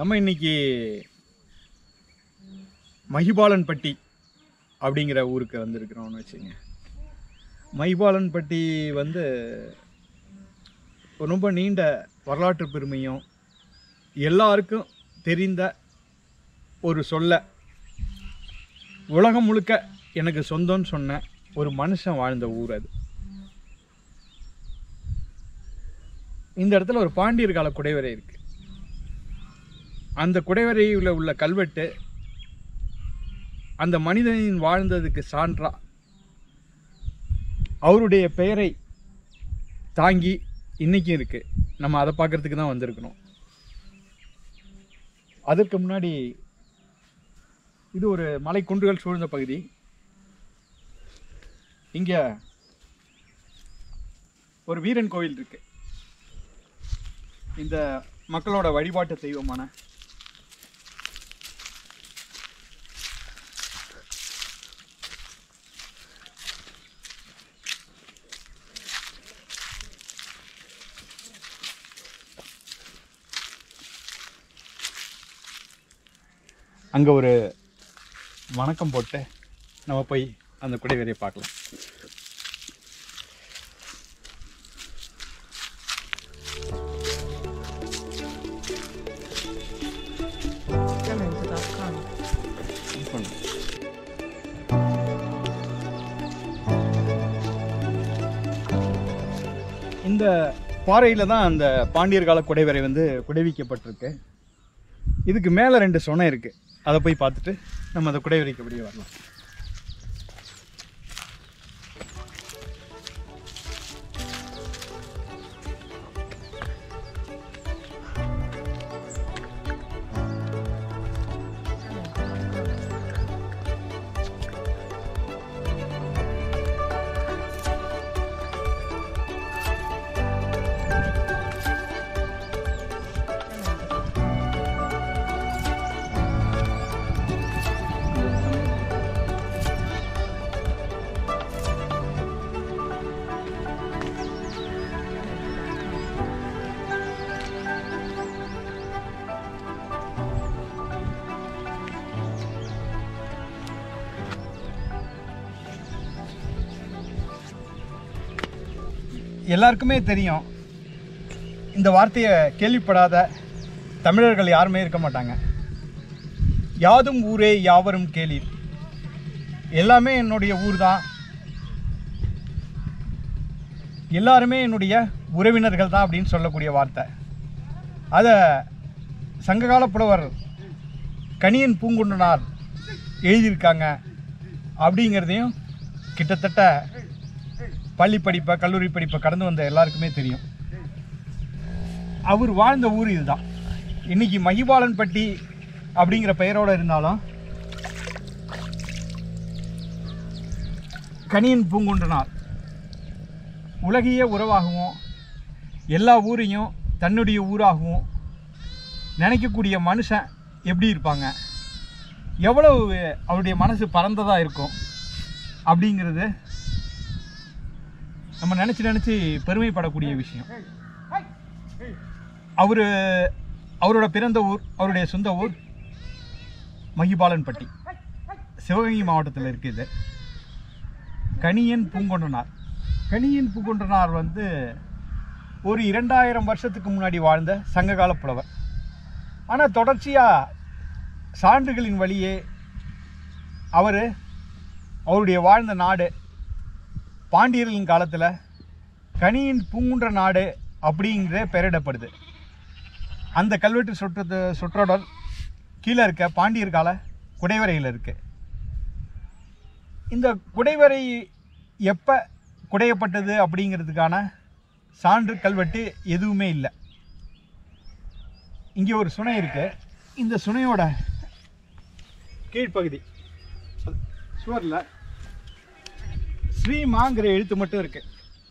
நம்ம இன்னைக்கு மகிபாலன்பட்டி அப்படிங்கிற ஊருக்கு வந்திருக்கிறோம்னு வச்சுங்க மகிபாலன்பட்டி வந்து ரொம்ப நீண்ட வரலாற்று பெருமையும் எல்லாருக்கும் தெரிந்த ஒரு சொல்ல உலகம் முழுக்க எனக்கு சொந்தம்னு சொன்ன ஒரு மனுஷன் வாழ்ந்த ஊர் அது இந்த இடத்துல ஒரு பாண்டியர் கால குடைவரை இருக்கு அந்த குடைவரையில் உள்ள கல்வெட்டு அந்த மனிதனின் வாழ்ந்ததுக்கு சான்றா அவருடைய பெயரை தாங்கி இன்னைக்கும் இருக்கு நம்ம அதை பார்க்கறதுக்கு தான் வந்திருக்கணும் அதற்கு முன்னாடி இது ஒரு மலை குன்றுகள் சூழ்ந்த பகுதி இங்க ஒரு வீரன் கோவில் இருக்கு இந்த மக்களோட வழிபாட்டு தெய்வமான அங்க ஒரு வணக்கம் போட்டு நம்ம போய் அந்த குடைவரையை பார்க்கலாம் இந்த பாறையில் தான் அந்த பாண்டியர் கால குடைவரை வந்து குடைவிக்கப்பட்டிருக்கு இதுக்கு மேலே ரெண்டு சொனை இருக்குது அதை போய் பார்த்துட்டு நம்ம அந்த குடைவரைக்கு அப்படியே வரலாம் எல்லாருக்குமே தெரியும் இந்த வார்த்தையை கேள்விப்படாத தமிழர்கள் யாருமே இருக்க மாட்டாங்க யாதும் ஊரே யாவரும் கேளீர் எல்லாமே என்னுடைய ஊர் தான் எல்லாருமே என்னுடைய உறவினர்கள் தான் அப்படின்னு சொல்லக்கூடிய வார்த்தை அதை சங்ககால புலவர் கணியன் பூங்குன்றனார் எழுதியிருக்காங்க அப்படிங்கிறதையும் கிட்டத்தட்ட பள்ளி படிப்பை கல்லூரி படிப்பை கடந்து வந்த எல்லாருக்குமே தெரியும் அவர் வாழ்ந்த ஊர் இதுதான் இன்னைக்கு மகிபாலன்பட்டி அப்படிங்கிற பெயரோடு இருந்தாலும் கணியன் பூங்குன்றனார் உலகிய உறவாகவும் எல்லா ஊரையும் தன்னுடைய ஊராகவும் நினைக்கக்கூடிய மனுஷன் எப்படி இருப்பாங்க எவ்வளவு அவருடைய மனசு பறந்ததாக இருக்கும் அப்படிங்கிறது நம்ம நினச்சி நினச்சி பெருமைப்படக்கூடிய விஷயம் அவர் அவரோட பிறந்த ஊர் அவருடைய சொந்த ஊர் மகிபாலன்பட்டி சிவகங்கை மாவட்டத்தில் இருக்குது கணியன் பூங்கொண்டனார் கணியன் பூங்கொண்டனார் வந்து ஒரு இரண்டாயிரம் வருஷத்துக்கு முன்னாடி வாழ்ந்த சங்ககால புலவர் ஆனால் தொடர்ச்சியாக சான்றுகளின் வழியே அவர் அவருடைய வாழ்ந்த நாடு பாண்டியர்களின் காலத்தில் கனியின் பூங்குன்ற நாடு அப்படிங்கிற பெயரிடப்படுது அந்த கல்வெட்டு சுற்று சுற்றோடர் கீழே இருக்க பாண்டியர் கால குடைவரையில் இருக்கு இந்த குடைவரை எப்போ குடையப்பட்டது அப்படிங்கிறதுக்கான சான்று கல்வெட்டு எதுவுமே இல்லை இங்கே ஒரு சுனை இருக்கு இந்த சுனையோட கீழ்ப்பகுதி சுவரில் ஸ்ரீமாங்கிற எழுத்து மட்டும் இருக்கு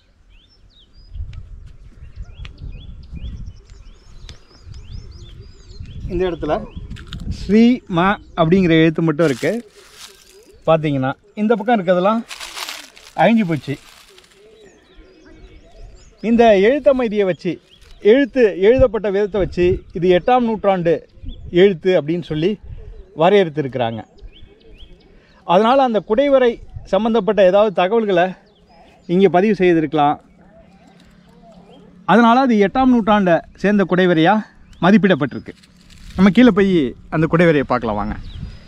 இந்த இடத்துல ஸ்ரீ மா அப்படிங்கிற எழுத்து மட்டும் இருக்கு பார்த்தீங்கன்னா இந்த பக்கம் இருக்கிறதெல்லாம் அழிஞ்சு போச்சு இந்த எழுத்தமைதியை வச்சு எழுத்து எழுதப்பட்ட விதத்தை வச்சு இது எட்டாம் நூற்றாண்டு எழுத்து அப்படின்னு சொல்லி வரையறுத்திருக்கிறாங்க அதனால் அந்த குடைவரை சம்மந்தப்பட்ட ஏதாவது தகவல்களை இங்கே பதிவு செய்திருக்கலாம் அதனால் அது எட்டாம் நூற்றாண்டை சேர்ந்த குடைவரையாக மதிப்பிடப்பட்டிருக்கு நம்ம கீழே போய் அந்த குடைவரையை பார்க்கலாம் வாங்க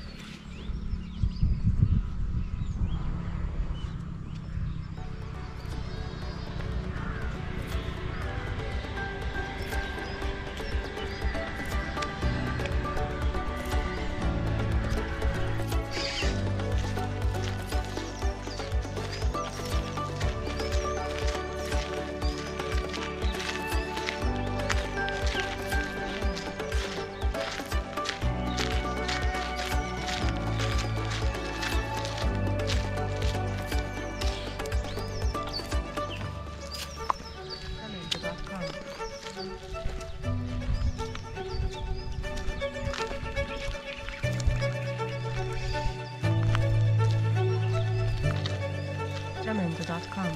Jamendo.com.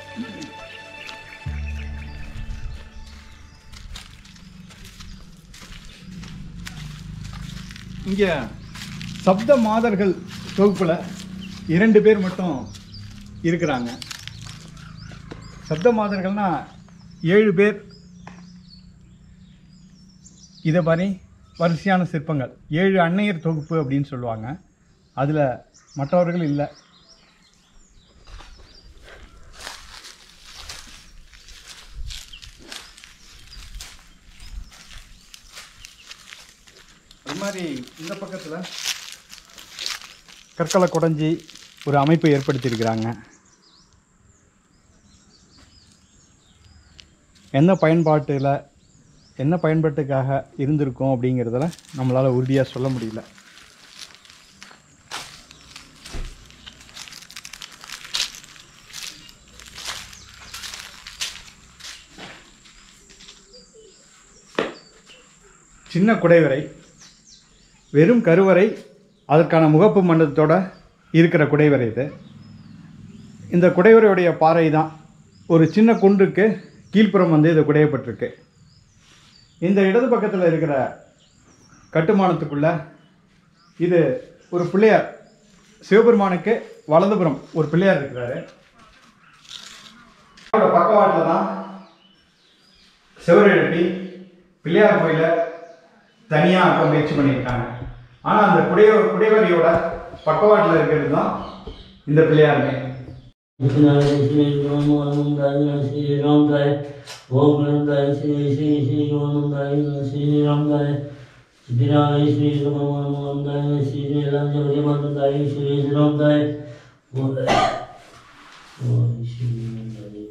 இங்கே சப்த மாதர்கள் தொகுப்பில் இரண்டு பேர் மட்டும் இருக்கிறாங்க சப்த மாதர்கள்னா ஏழு பேர் இதை மாதிரி வரிசையான சிற்பங்கள் ஏழு அன்னையர் தொகுப்பு அப்படின்னு சொல்லுவாங்க அதில் மற்றவர்கள் இல்லை அது மாதிரி இந்த பக்கத்தில் கற்களை குடஞ்சி ஒரு அமைப்பை ஏற்படுத்தியிருக்கிறாங்க என்ன பயன்பாட்டில் என்ன பயன்பாட்டுக்காக இருந்திருக்கும் அப்படிங்கிறதுல நம்மளால் உறுதியாக சொல்ல முடியல சின்ன குடைவரை வெறும் கருவறை அதற்கான முகப்பு மண்டலத்தோட இருக்கிற குடைவரை இது இந்த குடைவரையுடைய பாறை தான் ஒரு சின்ன குன்றுக்கு கீழ்ப்புறம் வந்து இது குடையப்பட்டிருக்கு இந்த இடது பக்கத்தில் இருக்கிற கட்டுமானத்துக்குள்ள இது ஒரு பிள்ளையார் சிவபெருமானுக்கு வலதுபுறம் ஒரு பிள்ளையார் இருக்கிறாரு அவரோட பக்கவாட்டில் தான் சிவர் எழுப்பி பிள்ளையார் கோயிலை தனியாக ஆக்க முயற்சி பண்ணியிருக்காங்க ஆனால் அந்த குடைய குடைவரையோட பக்கவாட்டில் இருக்கிறது தான் இந்த பிள்ளையாருமே श्री श्री राम श्री रामदाय ओम रामदाय श्री श्री श्री रामदाय श्री रामदाय श्री राम श्री रामदाय श्री श्री रामदाय श्री रामदाय ओम श्री रामदाय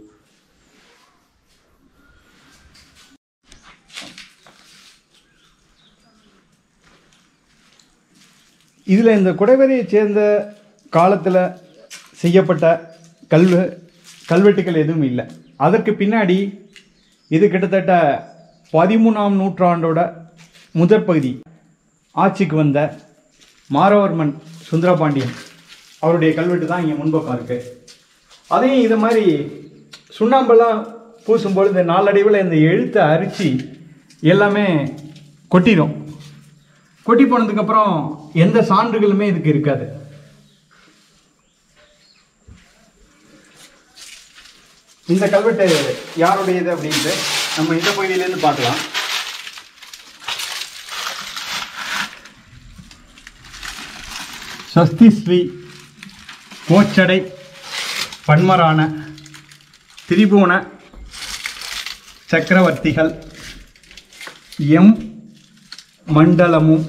இதில் இந்த குடைவரையை சேர்ந்த காலத்தில் செய்யப்பட்ட கல்வ கல்வெட்டுகள் எதுவும் இல்லை அதற்கு பின்னாடி இது கிட்டத்தட்ட பதிமூணாம் நூற்றாண்டோட முதற் பகுதி ஆட்சிக்கு வந்த மாரவர்மன் சுந்தரபாண்டியன் அவருடைய கல்வெட்டு தான் இங்கே முன்பக்கம் இருக்குது அதையும் இது மாதிரி சுண்ணாம்பெல்லாம் பூசும்பொழுது நாளடைவில் இந்த எழுத்தை அரிச்சு எல்லாமே கொட்டிடும் கொட்டி போனதுக்கப்புறம் எந்த சான்றுகளுமே இதுக்கு இருக்காது இந்த கல்வெட்டு யாருடையது அப்படின்ட்டு நம்ம இந்த பகுதியிலேருந்து பார்க்கலாம் சஸ்தி ஸ்ரீ கோச்சடை பன்மரான திரிபுவன சக்கரவர்த்திகள் எம் மண்டலமும்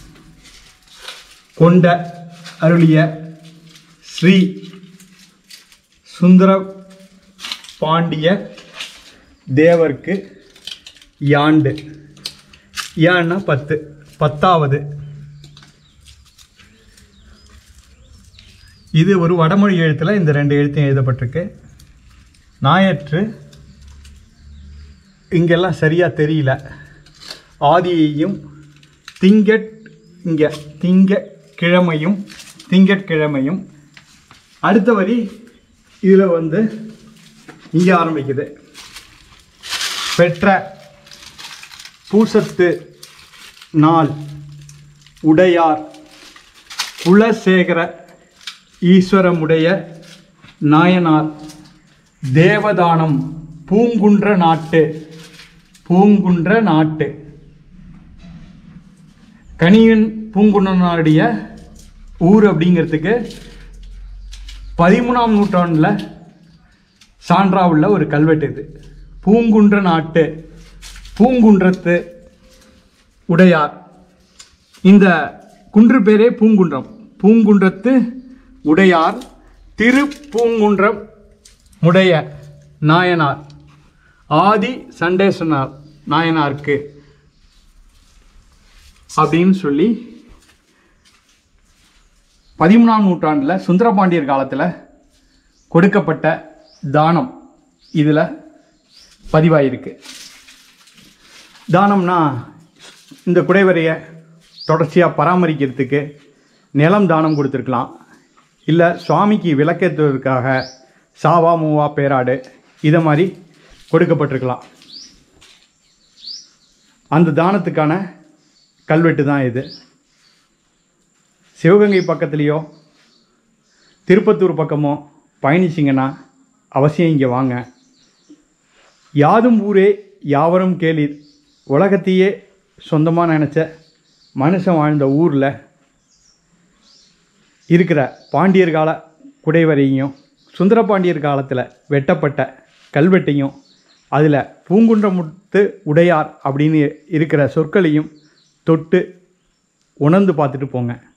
கொண்ட அருளிய ஸ்ரீ சுந்தர பாண்டிய தேவர்க்கு யாண்டு யான்னா பத்து பத்தாவது இது ஒரு வடமொழி எழுத்தில் இந்த ரெண்டு எழுத்தையும் எழுதப்பட்டிருக்கு நாயற்று இங்கெல்லாம் சரியாக தெரியல ஆதியையும் திங்கட் இங்கே திங்க கிழமையும் திங்கட்கிழமையும் அடுத்த வரி இதில் வந்து இங்கே ஆரம்பிக்குது பெற்ற பூசத்து நாள் உடையார் குலசேகர ஈஸ்வரமுடைய நாயனார் தேவதானம் பூங்குன்ற நாட்டு பூங்குன்ற நாட்டு கணியன் பூங்குன்றனாருடைய ஊர் அப்படிங்கிறதுக்கு பதிமூணாம் நூற்றாண்டில் சான்றா உள்ள ஒரு கல்வெட்டு இது பூங்குன்ற நாட்டு பூங்குன்றத்து உடையார் இந்த குன்று பேரே பூங்குன்றம் பூங்குன்றத்து உடையார் திருப்பூங்குன்றம் உடைய நாயனார் ஆதி சண்டேசனார் நாயனாருக்கு அப்படின்னு சொல்லி பதிமூணாம் நூற்றாண்டில் சுந்தரபாண்டியர் காலத்தில் கொடுக்கப்பட்ட தானம் இதில் பதிவாயிருக்கு தானம்னா இந்த குடைவரையை தொடர்ச்சியாக பராமரிக்கிறதுக்கு நிலம் தானம் கொடுத்துருக்கலாம் இல்லை சுவாமிக்கு விளக்கேற்றுவதற்காக சாவா மூவா பேராடு இதை மாதிரி கொடுக்கப்பட்டிருக்கலாம் அந்த தானத்துக்கான கல்வெட்டு தான் இது சிவகங்கை பக்கத்துலேயோ திருப்பத்தூர் பக்கமோ பயணிச்சிங்கன்னா அவசியம் இங்கே வாங்க யாதும் ஊரே யாவரும் கேளீர் உலகத்தையே சொந்தமாக நினச்ச மனுஷன் வாழ்ந்த ஊரில் இருக்கிற பாண்டியர் கால குடைவரையும் சுந்தரபாண்டியர் காலத்தில் வெட்டப்பட்ட கல்வெட்டையும் அதில் பூங்குன்றமுத்து உடையார் அப்படின்னு இருக்கிற சொற்களையும் தொட்டு உணர்ந்து பார்த்துட்டு போங்க